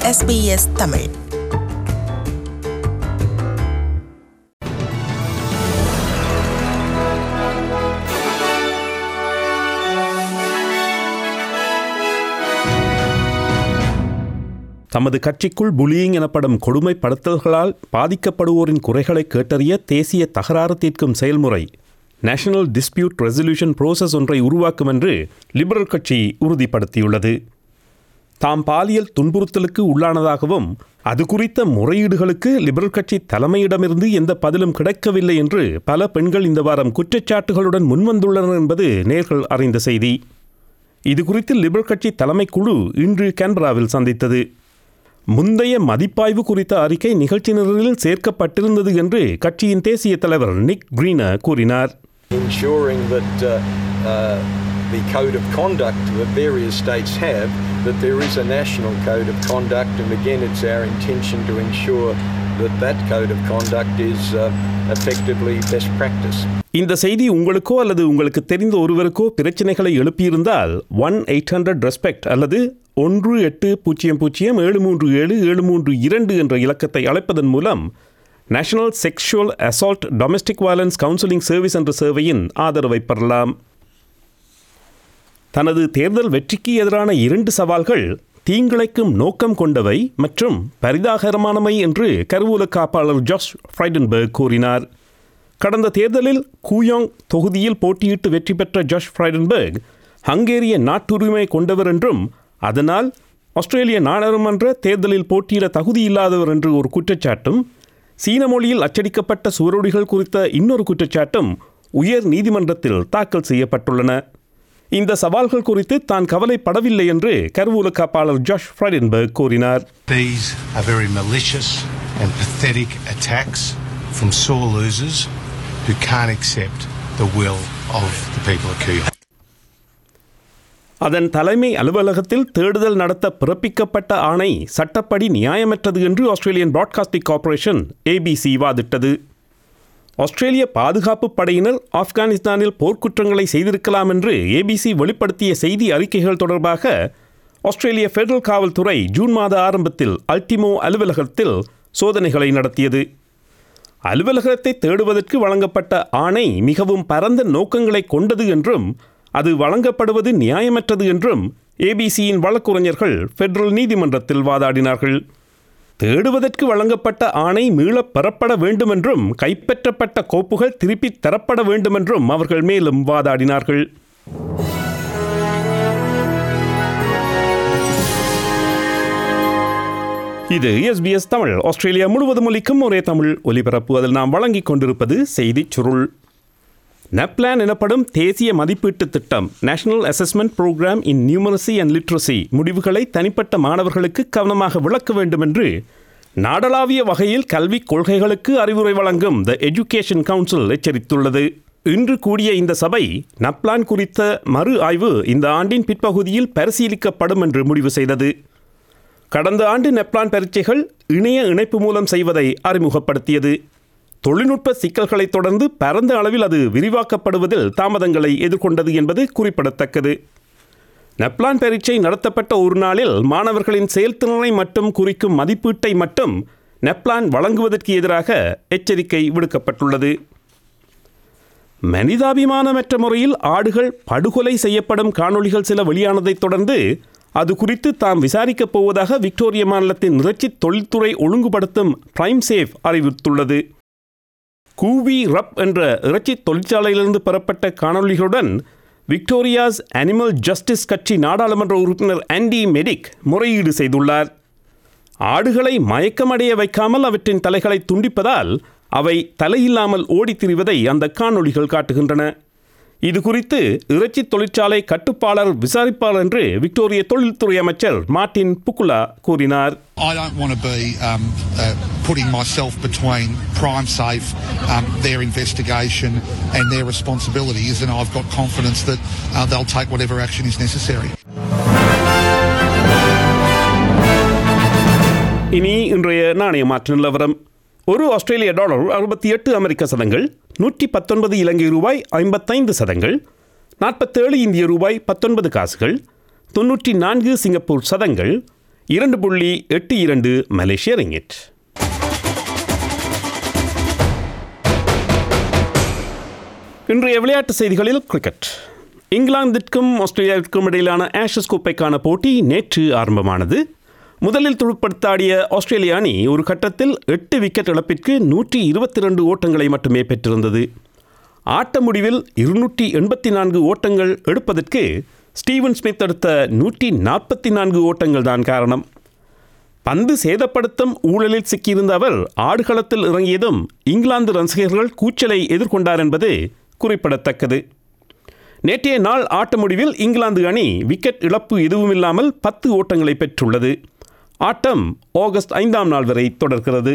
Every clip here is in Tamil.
SBS தமிழ் தமது கட்சிக்குள் புலியிங் எனப்படும் கொடுமைப்படுத்தல்களால் பாதிக்கப்படுவோரின் குறைகளை கேட்டறிய தேசிய தகராறு தீர்க்கும் செயல்முறை நேஷனல் டிஸ்பியூட் ரெசல்யூஷன் ப்ரோசஸ் ஒன்றை உருவாக்கும் என்று லிபரல் கட்சி உறுதிப்படுத்தியுள்ளது தாம் பாலியல் துன்புறுத்தலுக்கு உள்ளானதாகவும் அது குறித்த முறையீடுகளுக்கு லிபரல் கட்சி தலைமையிடமிருந்து எந்த பதிலும் கிடைக்கவில்லை என்று பல பெண்கள் இந்த வாரம் குற்றச்சாட்டுகளுடன் முன்வந்துள்ளனர் என்பது நேர்கள் அறிந்த செய்தி இது குறித்து லிபரல் கட்சி தலைமை குழு இன்று கேன்பராவில் சந்தித்தது முந்தைய மதிப்பாய்வு குறித்த அறிக்கை நிகழ்ச்சி நிரலில் சேர்க்கப்பட்டிருந்தது என்று கட்சியின் தேசிய தலைவர் நிக் கிரீனர் கூறினார் ensuring that uh, uh, the code of conduct that various states have, that there is a national code of conduct, and again, it's our intention to ensure that that code of conduct is uh, effectively best practice. இந்த செய்தி உங்களுக்கோ அல்லது உங்களுக்கு தெரிந்த ஒருவருக்கோ பிரச்சனைகளை எழுப்பியிருந்தால் ஒன் எயிட் ஹண்ட்ரட் ரெஸ்பெக்ட் அல்லது ஒன்று எட்டு பூஜ்ஜியம் பூஜ்ஜியம் ஏழு மூன்று ஏழு ஏழு மூன்று இரண்டு என்ற இலக்கத்தை அழைப்பதன் மூலம் national sexual assault domestic violence counselling service என்ற சேவையின் ஆதரவை பெறலாம் தனது தேர்தல் வெற்றிக்கு எதிரான இரண்டு சவால்கள் தீங்கிழைக்கும் நோக்கம் கொண்டவை மற்றும் பரிதாகரமானவை என்று கருவூல காப்பாளர் ஜாஷ் ஃப்ரைடன்பர்க் கூறினார் கடந்த தேர்தலில் கூயாங் தொகுதியில் போட்டியிட்டு வெற்றி பெற்ற ஜாஷ் ஃப்ரைடன்பர்க் ஹங்கேரிய நாட்டுரிமை கொண்டவர் என்றும் அதனால் ஆஸ்திரேலிய நாடாளுமன்ற தேர்தலில் போட்டியிட தகுதியில்லாதவர் என்று ஒரு குற்றச்சாட்டும் சீன மொழியில் அச்சடிக்கப்பட்ட சுவரொடிகள் குறித்த இன்னொரு குற்றச்சாட்டும் உயர் நீதிமன்றத்தில் தாக்கல் செய்யப்பட்டுள்ளன இந்த சவால்கள் குறித்து தான் கவலைப்படவில்லை என்று கருவூல காப்பாளர் ஜாஷ் ஃப்ரைடன்பர்க் கூறினார் These are very malicious and pathetic attacks from sore losers who can't accept the will of the people of Kooyong. அதன் தலைமை அலுவலகத்தில் தேடுதல் நடத்த பிறப்பிக்கப்பட்ட ஆணை சட்டப்படி நியாயமற்றது என்று ஆஸ்திரேலியன் பிராட்காஸ்டிங் கார்ப்பரேஷன் ஏபிசி வாதிட்டது ஆஸ்திரேலிய பாதுகாப்பு படையினர் ஆப்கானிஸ்தானில் போர்க்குற்றங்களை செய்திருக்கலாம் என்று ஏபிசி வெளிப்படுத்திய செய்தி அறிக்கைகள் தொடர்பாக ஆஸ்திரேலிய ஃபெடரல் காவல்துறை ஜூன் மாத ஆரம்பத்தில் அல்டிமோ அலுவலகத்தில் சோதனைகளை நடத்தியது அலுவலகத்தை தேடுவதற்கு வழங்கப்பட்ட ஆணை மிகவும் பரந்த நோக்கங்களை கொண்டது என்றும் அது வழங்கப்படுவது நியாயமற்றது என்றும் ஏபிசியின் வழக்குரைஞர்கள் ஃபெடரல் நீதிமன்றத்தில் வாதாடினார்கள் தேடுவதற்கு வழங்கப்பட்ட ஆணை மீளப் பெறப்பட வேண்டுமென்றும் கைப்பற்றப்பட்ட கோப்புகள் திருப்பித் தரப்பட வேண்டுமென்றும் அவர்கள் மேலும் வாதாடினார்கள் இது எஸ்பிஎஸ் தமிழ் ஆஸ்திரேலியா முழுவதும் ஒலிக்கும் ஒரே தமிழ் ஒலிபரப்பு அதில் நாம் வழங்கிக் கொண்டிருப்பது செய்திச் சுருள் நப்லான் எனப்படும் தேசிய மதிப்பீட்டு திட்டம் national assessment program in numeracy and literacy முடிவுகளை தனிப்பட்ட மாணவர்களுக்கு கவனமாக விளக்க வேண்டும் என்று நாடளாவிய வகையில் கல்விக் கொள்கைகளுக்கு அறிவுரை வழங்கும் த எஜுகேஷன் கவுன்சில் எச்சரித்துள்ளது இன்று கூடிய இந்த சபை நப்லான் குறித்த மறு ஆய்வு இந்த ஆண்டின் பிற்பகுதியில் பரிசீலிக்கப்படும் என்று முடிவு செய்தது கடந்த ஆண்டு நெப்லான் பரீட்சைகள் இணைய இணைப்பு மூலம் செய்வதை அறிமுகப்படுத்தியது தொழில்நுட்ப சிக்கல்களைத் தொடர்ந்து பரந்த அளவில் அது விரிவாக்கப்படுவதில் தாமதங்களை எதிர்கொண்டது என்பது குறிப்பிடத்தக்கது நெப்லான் பரீட்சை நடத்தப்பட்ட ஒரு நாளில் மாணவர்களின் செயல்திறனை மட்டும் குறிக்கும் மதிப்பீட்டை மட்டும் நெப்லான் வழங்குவதற்கு எதிராக எச்சரிக்கை விடுக்கப்பட்டுள்ளது மனிதாபிமானமற்ற முறையில் ஆடுகள் படுகொலை செய்யப்படும் காணொளிகள் சில வெளியானதைத் தொடர்ந்து அது குறித்து தாம் விசாரிக்கப் போவதாக விக்டோரிய மாநிலத்தின் இறைச்சி தொழில்துறை ஒழுங்குபடுத்தும் பிரைம் சேஃப் அறிவித்துள்ளது கூவி ரப் என்ற இறைச்சி தொழிற்சாலையிலிருந்து பெறப்பட்ட காணொளிகளுடன் விக்டோரியாஸ் அனிமல் ஜஸ்டிஸ் கட்சி நாடாளுமன்ற உறுப்பினர் ஆண்டி மெடிக் முறையீடு செய்துள்ளார் ஆடுகளை மயக்கமடைய வைக்காமல் அவற்றின் தலைகளை துண்டிப்பதால் அவை தலையில்லாமல் ஓடித் திரிவதை அந்த காணொளிகள் காட்டுகின்றன இது குறித்து இறைச்சி தொழிற்சாலை கட்டுப்பாளர் விசாரிப்பார் என்று விக்டோரிய தொழில்துறை அமைச்சர் மார்டின் புக்குலா கூறினார் I don't want to be um, uh, putting myself between Prime Safe, um, their investigation, and their responsibilities, and I've got confidence that uh, they'll take whatever action is necessary. இனி இன்றைய நாணய மாற்று நிலவரம் ஒரு ஆஸ்திரேலிய டாலர் அறுபத்தி எட்டு அமெரிக்க சதங்கள் நூற்றி பத்தொன்பது இலங்கை ரூபாய் ஐம்பத்தைந்து சதங்கள் நாற்பத்தேழு இந்திய ரூபாய் பத்தொன்பது காசுகள் தொன்னூற்றி நான்கு சிங்கப்பூர் சதங்கள் இரண்டு புள்ளி எட்டு இரண்டு மலேசிய ரிங்கிட் இன்றைய விளையாட்டு செய்திகளில் கிரிக்கெட் இங்கிலாந்திற்கும் ஆஸ்திரேலியாவிற்கும் இடையிலான ஆஷஸ் கோப்பைக்கான போட்டி நேற்று ஆரம்பமானது முதலில் துடுப்படுத்தாடிய ஆஸ்திரேலிய அணி ஒரு கட்டத்தில் எட்டு விக்கெட் இழப்பிற்கு நூற்றி இருபத்தி ரெண்டு ஓட்டங்களை மட்டுமே பெற்றிருந்தது ஆட்ட முடிவில் இருநூற்றி எண்பத்தி நான்கு ஓட்டங்கள் எடுப்பதற்கு ஸ்டீவன் ஸ்மித் எடுத்த நூற்றி நாற்பத்தி நான்கு ஓட்டங்கள் தான் காரணம் பந்து சேதப்படுத்தும் ஊழலில் சிக்கியிருந்த அவர் ஆடுகளத்தில் இறங்கியதும் இங்கிலாந்து ரசிகர்கள் கூச்சலை எதிர்கொண்டார் என்பது குறிப்பிடத்தக்கது நேற்றைய நாள் ஆட்ட முடிவில் இங்கிலாந்து அணி விக்கெட் இழப்பு எதுவுமில்லாமல் பத்து ஓட்டங்களை பெற்றுள்ளது ஆட்டம் ஆகஸ்ட் ஐந்தாம் நாள் வரை தொடர்கிறது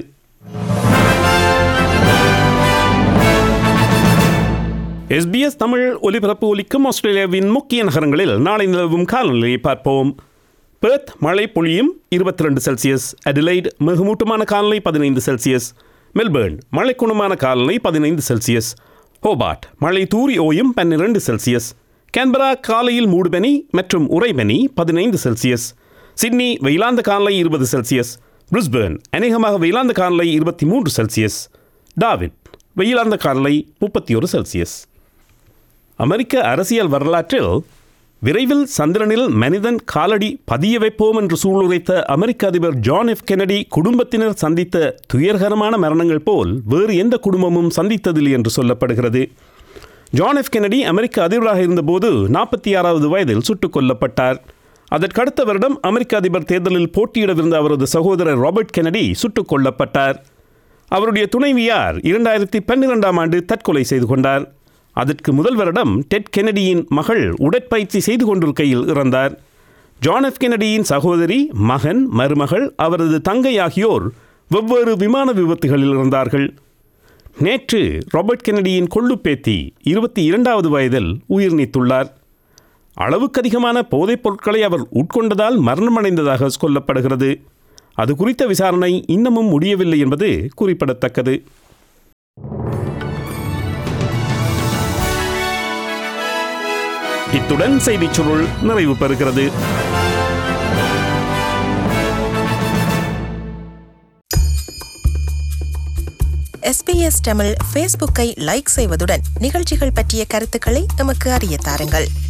எஸ்பிஎஸ் தமிழ் ஒலிபரப்பு ஒலிக்கும் ஆஸ்திரேலியாவின் முக்கிய நகரங்களில் நாளை நிலவும் காலநிலையை பார்ப்போம் பெர்த் மழை பொழியும் இருபத்தி ரெண்டு செல்சியஸ் அடிலைட் மிகமூட்டமான காலநிலை பதினைந்து செல்சியஸ் மெல்பேர்ன் மழைக்குணமான காலநிலை பதினைந்து செல்சியஸ் ஹோபார்ட் மழை தூரி ஓயும் பன்னிரண்டு செல்சியஸ் கேன்பரா காலையில் மூடுபனி மற்றும் உறைபனி பதினைந்து செல்சியஸ் சிட்னி வெயிலாந்த காலநிலை இருபது செல்சியஸ் பிரிஸ்பேர்ன் அநேகமாக வெயிலாந்த காலநிலை இருபத்தி மூன்று செல்சியஸ் டாவிட் வெயிலாந்த காலநிலை முப்பத்தி ஒரு செல்சியஸ் அமெரிக்க அரசியல் வரலாற்றில் விரைவில் சந்திரனில் மனிதன் காலடி பதிய வைப்போம் என்று சூளுரைத்த அமெரிக்க அதிபர் ஜான் எஃப் கெனடி குடும்பத்தினர் சந்தித்த துயர்கரமான மரணங்கள் போல் வேறு எந்த குடும்பமும் சந்தித்ததில்லை என்று சொல்லப்படுகிறது ஜான் எஃப் கெனடி அமெரிக்க அதிபராக இருந்தபோது நாற்பத்தி ஆறாவது வயதில் சுட்டுக் கொல்லப்பட்டார் அதற்கடுத்த வருடம் அமெரிக்க அதிபர் தேர்தலில் போட்டியிடவிருந்த அவரது சகோதரர் ராபர்ட் கெனடி சுட்டுக் கொல்லப்பட்டார் அவருடைய துணைவியார் இரண்டாயிரத்தி பன்னிரெண்டாம் ஆண்டு தற்கொலை செய்து கொண்டார் அதற்கு முதல் வருடம் டெட் கெனடியின் மகள் உடற்பயிற்சி செய்து கொண்டிருக்கையில் இறந்தார் ஜான் எஃப் கெனடியின் சகோதரி மகன் மருமகள் அவரது தங்கை ஆகியோர் வெவ்வேறு விமான விபத்துகளில் இறந்தார்கள் நேற்று ராபர்ட் கெனடியின் கொள்ளுப்பேத்தி இருபத்தி இரண்டாவது வயதில் உயிர் நீத்துள்ளார் அளவுக்கு அதிகமான போதைப் பொருட்களை அவர் உட்கொண்டதால் மரணமடைந்ததாக சொல்லப்படுகிறது அது குறித்த விசாரணை இன்னமும் முடியவில்லை என்பது குறிப்பிடத்தக்கது இத்துடன் செய்திச் சுருள் நிறைவு பெறுகிறது எஸ்பிஎஸ் தமிழ் ஃபேஸ்புக்கை லைக் செய்வதுடன் நிகழ்ச்சிகள் பற்றிய கருத்துக்களை எமக்கு அறிய தாருங்கள்